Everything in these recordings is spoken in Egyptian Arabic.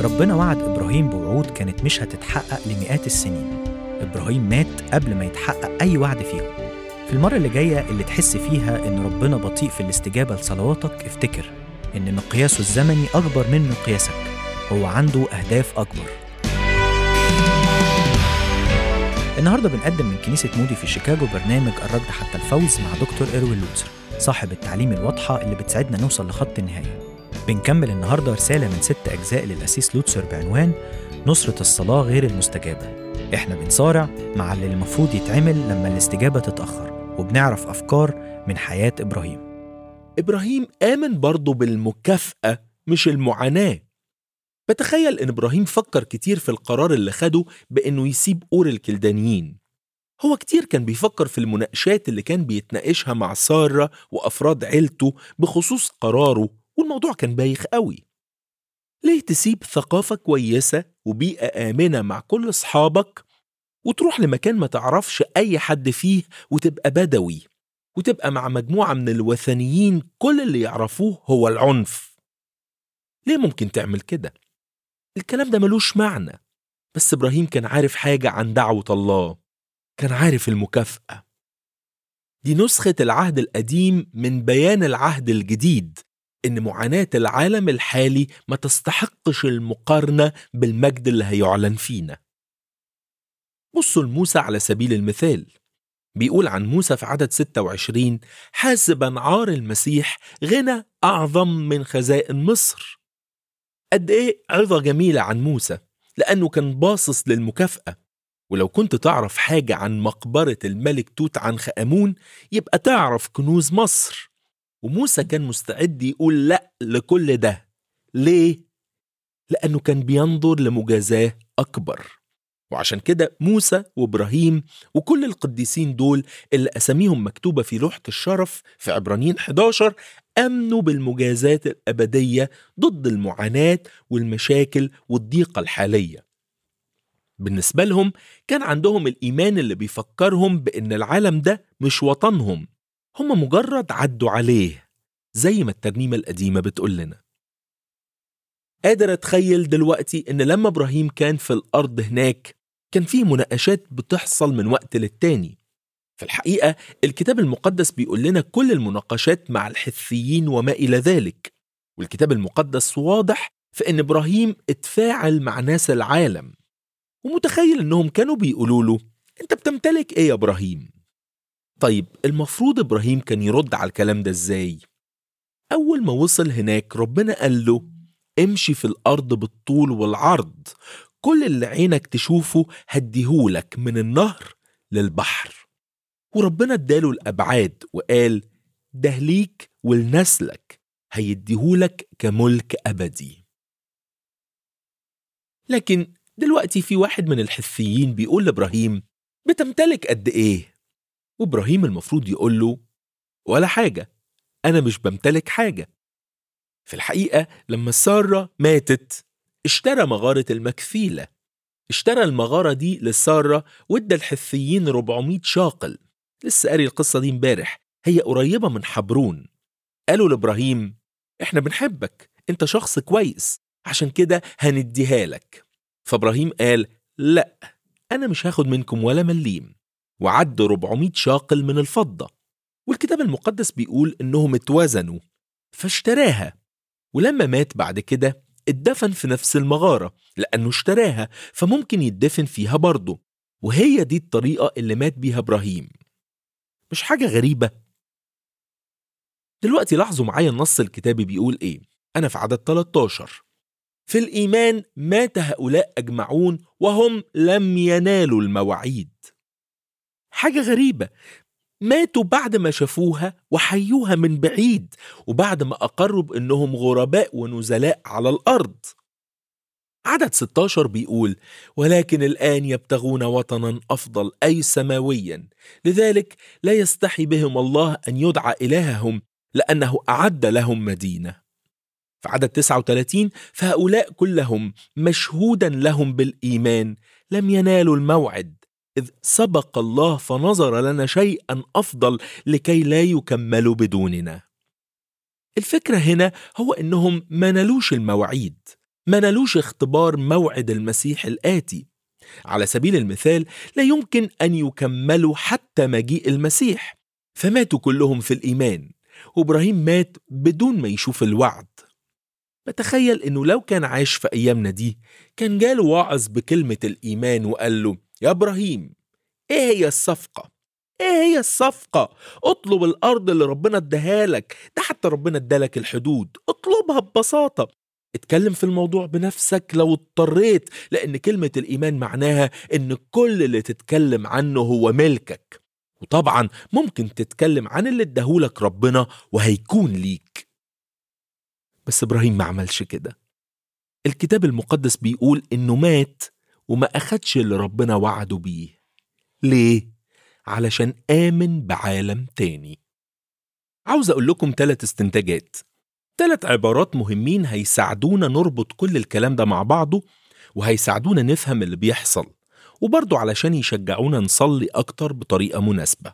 ربنا وعد إبراهيم بوعود كانت مش هتتحقق لمئات السنين إبراهيم مات قبل ما يتحقق أي وعد فيهم في المرة اللي جاية اللي تحس فيها إن ربنا بطيء في الاستجابة لصلواتك افتكر إن مقياسه الزمني أكبر من مقياسك هو عنده أهداف أكبر النهارده بنقدم من كنيسة مودي في شيكاغو برنامج الرد حتى الفوز مع دكتور إروين لوتسر صاحب التعليم الواضحة اللي بتساعدنا نوصل لخط النهاية بنكمل النهارده رسالة من ست أجزاء للأسيس لوتسر بعنوان نصرة الصلاة غير المستجابة احنا بنصارع مع اللي المفروض يتعمل لما الاستجابة تتأخر وبنعرف أفكار من حياة إبراهيم إبراهيم آمن برضه بالمكافأة مش المعاناة بتخيل إن إبراهيم فكر كتير في القرار اللي خده بإنه يسيب أور الكلدانيين هو كتير كان بيفكر في المناقشات اللي كان بيتناقشها مع سارة وأفراد عيلته بخصوص قراره والموضوع كان بايخ قوي ليه تسيب ثقافة كويسة وبيئة آمنة مع كل أصحابك وتروح لمكان ما تعرفش أي حد فيه وتبقى بدوي وتبقى مع مجموعة من الوثنيين كل اللي يعرفوه هو العنف ليه ممكن تعمل كده؟ الكلام ده ملوش معنى بس إبراهيم كان عارف حاجة عن دعوة الله كان عارف المكافأة دي نسخة العهد القديم من بيان العهد الجديد إن معاناة العالم الحالي ما تستحقش المقارنة بالمجد اللي هيعلن فينا بصوا لموسى على سبيل المثال بيقول عن موسى في عدد 26 حاسبا عار المسيح غنى أعظم من خزائن مصر قد إيه عظة جميلة عن موسى لأنه كان باصص للمكافأة ولو كنت تعرف حاجة عن مقبرة الملك توت عنخ آمون يبقى تعرف كنوز مصر وموسى كان مستعد يقول لأ لكل ده ليه؟ لأنه كان بينظر لمجازاه أكبر وعشان كده موسى وإبراهيم وكل القديسين دول اللي أساميهم مكتوبة في لوحة الشرف في عبرانيين 11 أمنوا بالمجازات الأبدية ضد المعاناة والمشاكل والضيقة الحالية بالنسبة لهم كان عندهم الإيمان اللي بيفكرهم بأن العالم ده مش وطنهم هم مجرد عدوا عليه زي ما الترنيمة القديمة بتقول لنا قادر أتخيل دلوقتي إن لما إبراهيم كان في الأرض هناك كان فيه مناقشات بتحصل من وقت للتاني في الحقيقة الكتاب المقدس بيقول لنا كل المناقشات مع الحثيين وما إلى ذلك والكتاب المقدس واضح في إن إبراهيم اتفاعل مع ناس العالم ومتخيل إنهم كانوا بيقولوا له أنت بتمتلك إيه يا إبراهيم؟ طيب المفروض إبراهيم كان يرد على الكلام ده إزاي؟ أول ما وصل هناك ربنا قال له امشي في الأرض بالطول والعرض كل اللي عينك تشوفه هديهولك من النهر للبحر وربنا اداله الأبعاد وقال ده ليك ولنسلك هيديهولك كملك أبدي لكن دلوقتي في واحد من الحثيين بيقول لإبراهيم بتمتلك قد إيه؟ وإبراهيم المفروض يقول له ولا حاجة أنا مش بمتلك حاجة في الحقيقة لما سارة ماتت اشترى مغارة المكفيلة اشترى المغارة دي لسارة وادى الحثيين 400 شاقل لسه قاري القصة دي امبارح هي قريبة من حبرون قالوا لإبراهيم احنا بنحبك انت شخص كويس عشان كده هنديها لك فإبراهيم قال لا أنا مش هاخد منكم ولا مليم وعد 400 شاقل من الفضة والكتاب المقدس بيقول إنهم اتوزنوا فاشتراها ولما مات بعد كده اتدفن في نفس المغارة لأنه اشتراها فممكن يتدفن فيها برضه وهي دي الطريقة اللي مات بيها إبراهيم مش حاجة غريبة دلوقتي لاحظوا معايا النص الكتابي بيقول إيه أنا في عدد 13 في الإيمان مات هؤلاء أجمعون وهم لم ينالوا المواعيد حاجة غريبة ماتوا بعد ما شافوها وحيوها من بعيد وبعد ما أقروا بأنهم غرباء ونزلاء على الأرض عدد 16 بيقول ولكن الآن يبتغون وطنا أفضل أي سماويا لذلك لا يستحي بهم الله أن يدعى إلههم لأنه أعد لهم مدينة في عدد 39 فهؤلاء كلهم مشهودا لهم بالإيمان لم ينالوا الموعد إذ سبق الله فنظر لنا شيئا أفضل لكي لا يكملوا بدوننا الفكرة هنا هو إنهم ما نالوش المواعيد ما نالوش اختبار موعد المسيح الآتي على سبيل المثال لا يمكن أن يكملوا حتى مجيء المسيح فماتوا كلهم في الإيمان وإبراهيم مات بدون ما يشوف الوعد بتخيل إنه لو كان عايش في أيامنا دي كان جاله واعظ بكلمة الإيمان وقال له يا إبراهيم إيه هي الصفقة؟ إيه هي الصفقة؟ اطلب الأرض اللي ربنا اداها لك ده حتى ربنا ادالك الحدود اطلبها ببساطة اتكلم في الموضوع بنفسك لو اضطريت لأن كلمة الإيمان معناها إن كل اللي تتكلم عنه هو ملكك وطبعا ممكن تتكلم عن اللي اداهولك ربنا وهيكون ليك بس إبراهيم ما عملش كده الكتاب المقدس بيقول إنه مات وما أخدش اللي ربنا وعده بيه ليه؟ علشان آمن بعالم تاني عاوز أقول لكم ثلاث استنتاجات ثلاث عبارات مهمين هيساعدونا نربط كل الكلام ده مع بعضه وهيساعدونا نفهم اللي بيحصل وبرضه علشان يشجعونا نصلي أكتر بطريقة مناسبة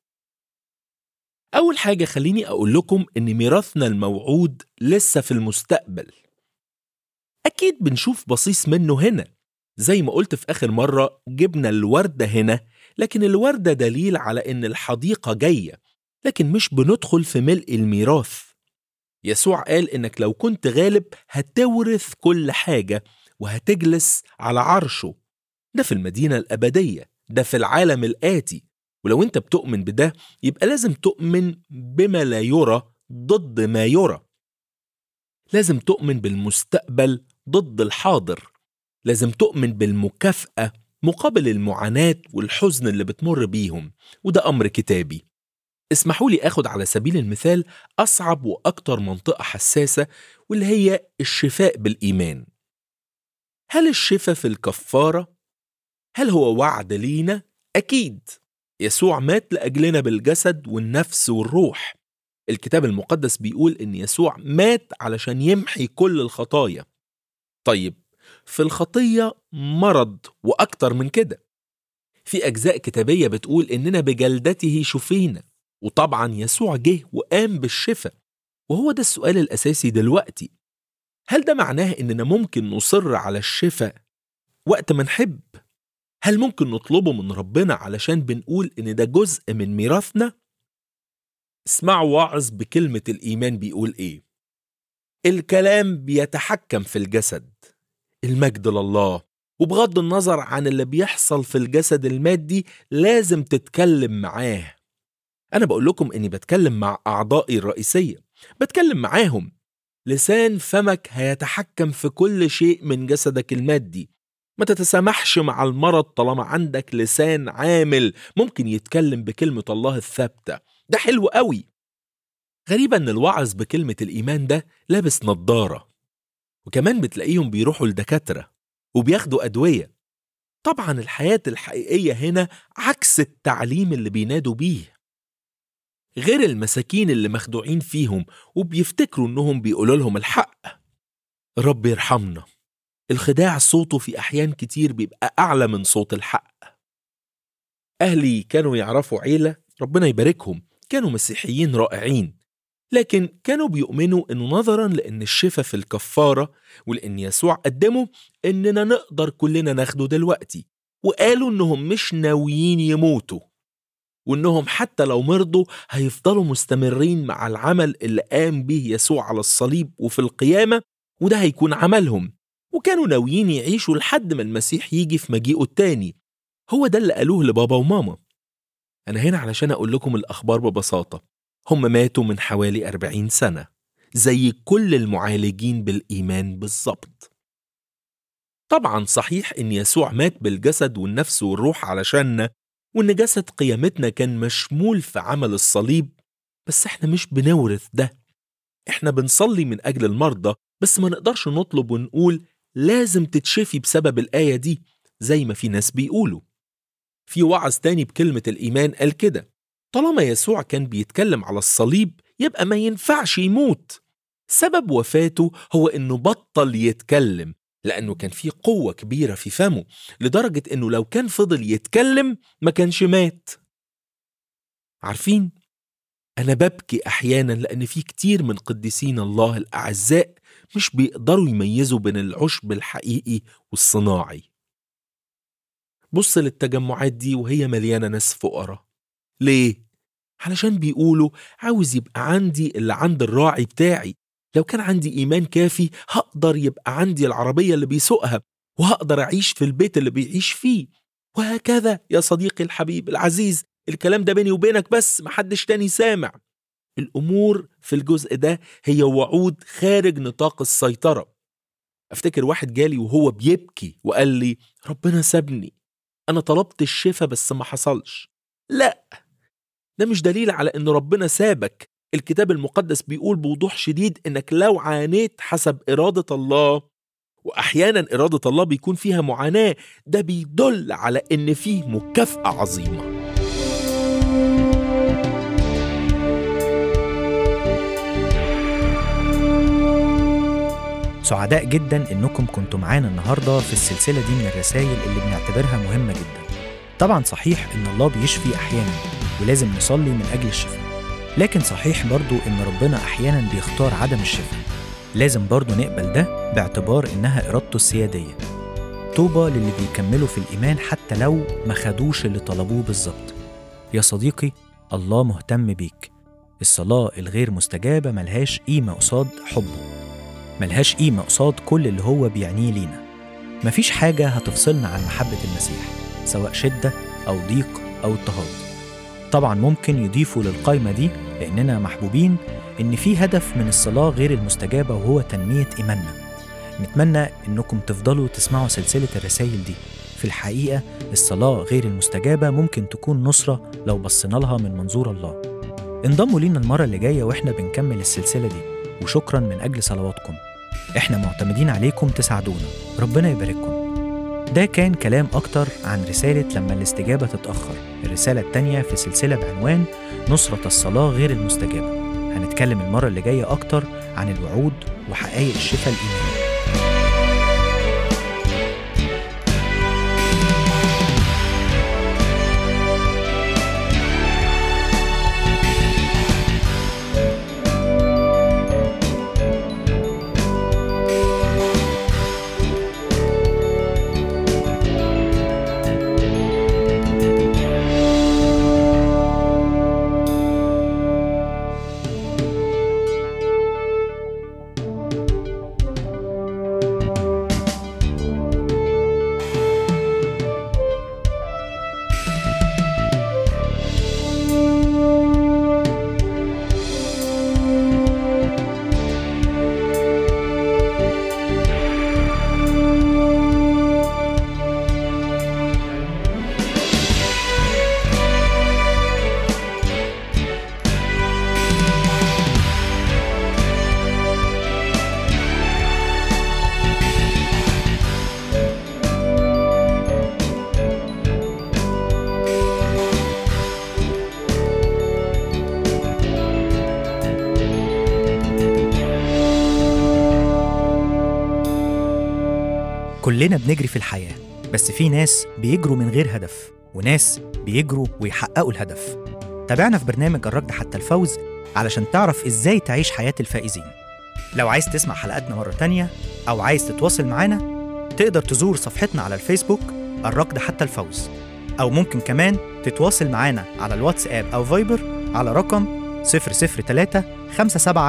أول حاجة خليني أقول لكم إن ميراثنا الموعود لسه في المستقبل أكيد بنشوف بصيص منه هنا زي ما قلت في آخر مرة جبنا الوردة هنا لكن الوردة دليل على إن الحديقة جاية لكن مش بندخل في ملء الميراث يسوع قال إنك لو كنت غالب هتورث كل حاجة وهتجلس على عرشه ده في المدينة الأبدية ده في العالم الآتي ولو أنت بتؤمن بده يبقى لازم تؤمن بما لا يرى ضد ما يرى لازم تؤمن بالمستقبل ضد الحاضر لازم تؤمن بالمكافأة مقابل المعاناة والحزن اللي بتمر بيهم وده أمر كتابي اسمحوا لي أخد على سبيل المثال أصعب وأكتر منطقة حساسة واللي هي الشفاء بالإيمان هل الشفاء في الكفارة؟ هل هو وعد لينا؟ أكيد يسوع مات لأجلنا بالجسد والنفس والروح الكتاب المقدس بيقول إن يسوع مات علشان يمحي كل الخطايا طيب في الخطية مرض وأكتر من كده في أجزاء كتابية بتقول إننا بجلدته شفينا وطبعا يسوع جه وقام بالشفاء وهو ده السؤال الأساسي دلوقتي هل ده معناه إننا ممكن نصر على الشفاء وقت ما نحب؟ هل ممكن نطلبه من ربنا علشان بنقول إن ده جزء من ميراثنا؟ اسمعوا واعظ بكلمة الإيمان بيقول إيه الكلام بيتحكم في الجسد المجد لله وبغض النظر عن اللي بيحصل في الجسد المادي لازم تتكلم معاه أنا بقول لكم إني بتكلم مع أعضائي الرئيسية بتكلم معاهم لسان فمك هيتحكم في كل شيء من جسدك المادي ما تتسامحش مع المرض طالما عندك لسان عامل ممكن يتكلم بكلمة الله الثابتة ده حلو قوي غريبة إن الوعظ بكلمة الإيمان ده لابس نظارة وكمان بتلاقيهم بيروحوا لدكاترة وبياخدوا أدوية طبعا الحياة الحقيقية هنا عكس التعليم اللي بينادوا بيه غير المساكين اللي مخدوعين فيهم وبيفتكروا انهم بيقولوا لهم الحق رب يرحمنا الخداع صوته في احيان كتير بيبقى اعلى من صوت الحق اهلي كانوا يعرفوا عيله ربنا يباركهم كانوا مسيحيين رائعين لكن كانوا بيؤمنوا انه نظرا لان الشفاء في الكفاره ولان يسوع قدمه اننا نقدر كلنا ناخده دلوقتي وقالوا انهم مش ناويين يموتوا وانهم حتى لو مرضوا هيفضلوا مستمرين مع العمل اللي قام به يسوع على الصليب وفي القيامه وده هيكون عملهم وكانوا ناويين يعيشوا لحد ما المسيح يجي في مجيئه التاني هو ده اللي قالوه لبابا وماما أنا هنا علشان أقول لكم الأخبار ببساطة هم ماتوا من حوالي أربعين سنة زي كل المعالجين بالإيمان بالظبط طبعا صحيح إن يسوع مات بالجسد والنفس والروح علشاننا وإن جسد قيامتنا كان مشمول في عمل الصليب بس إحنا مش بنورث ده إحنا بنصلي من أجل المرضى بس ما نقدرش نطلب ونقول لازم تتشفي بسبب الآية دي زي ما في ناس بيقولوا في وعظ تاني بكلمة الإيمان قال كده طالما يسوع كان بيتكلم على الصليب يبقى ما ينفعش يموت سبب وفاته هو إنه بطل يتكلم لأنه كان في قوة كبيرة في فمه لدرجة إنه لو كان فضل يتكلم ما كانش مات عارفين أنا ببكي أحيانا لأن في كتير من قديسين الله الأعزاء مش بيقدروا يميزوا بين العشب الحقيقي والصناعي بص للتجمعات دي وهي مليانة ناس فقراء ليه؟ علشان بيقولوا عاوز يبقى عندي اللي عند الراعي بتاعي لو كان عندي إيمان كافي هقدر يبقى عندي العربية اللي بيسوقها وهقدر أعيش في البيت اللي بيعيش فيه وهكذا يا صديقي الحبيب العزيز الكلام ده بيني وبينك بس محدش تاني سامع الأمور في الجزء ده هي وعود خارج نطاق السيطرة أفتكر واحد جالي وهو بيبكي وقال لي ربنا سابني أنا طلبت الشفاء بس ما حصلش لا ده مش دليل على إن ربنا سابك الكتاب المقدس بيقول بوضوح شديد إنك لو عانيت حسب إرادة الله وأحيانا إرادة الله بيكون فيها معاناة ده بيدل على إن فيه مكافأة عظيمة سعداء جدا انكم كنتوا معانا النهارده في السلسله دي من الرسائل اللي بنعتبرها مهمه جدا. طبعا صحيح ان الله بيشفي احيانا ولازم نصلي من اجل الشفاء. لكن صحيح برضو ان ربنا احيانا بيختار عدم الشفاء. لازم برضو نقبل ده باعتبار انها ارادته السياديه. طوبى للي بيكملوا في الايمان حتى لو ما خدوش اللي طلبوه بالظبط. يا صديقي الله مهتم بيك. الصلاه الغير مستجابه ملهاش قيمه قصاد حبه. ملهاش قيمة قصاد كل اللي هو بيعنيه لينا مفيش حاجة هتفصلنا عن محبة المسيح سواء شدة أو ضيق أو اضطهاد طبعا ممكن يضيفوا للقائمة دي لأننا محبوبين إن في هدف من الصلاة غير المستجابة وهو تنمية إيماننا نتمنى إنكم تفضلوا تسمعوا سلسلة الرسائل دي في الحقيقة الصلاة غير المستجابة ممكن تكون نصرة لو بصينا لها من منظور الله انضموا لينا المرة اللي جاية وإحنا بنكمل السلسلة دي وشكرا من أجل صلواتكم إحنا معتمدين عليكم تساعدونا ربنا يبارككم ده كان كلام أكتر عن رسالة لما الاستجابة تتأخر الرسالة التانية في سلسلة بعنوان نصرة الصلاة غير المستجابة هنتكلم المرة اللي جاية أكتر عن الوعود وحقائق الشفاء الإيماني كلنا بنجري في الحياة بس في ناس بيجروا من غير هدف وناس بيجروا ويحققوا الهدف تابعنا في برنامج الركض حتى الفوز علشان تعرف ازاي تعيش حياة الفائزين لو عايز تسمع حلقاتنا مرة تانية أو عايز تتواصل معانا تقدر تزور صفحتنا على الفيسبوك الركض حتى الفوز أو ممكن كمان تتواصل معانا على الواتساب أو فايبر على رقم 003 57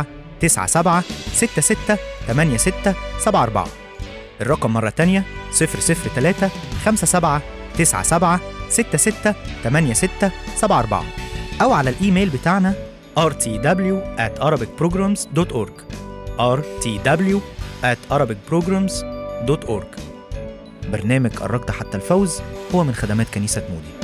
97 66 86 74 الرقم مرة تانية 003 57 97 66 86 74 أو على الإيميل بتاعنا rtw at arabicprograms.org rtw at arabicprograms.org برنامج الركض حتى الفوز هو من خدمات كنيسة مودي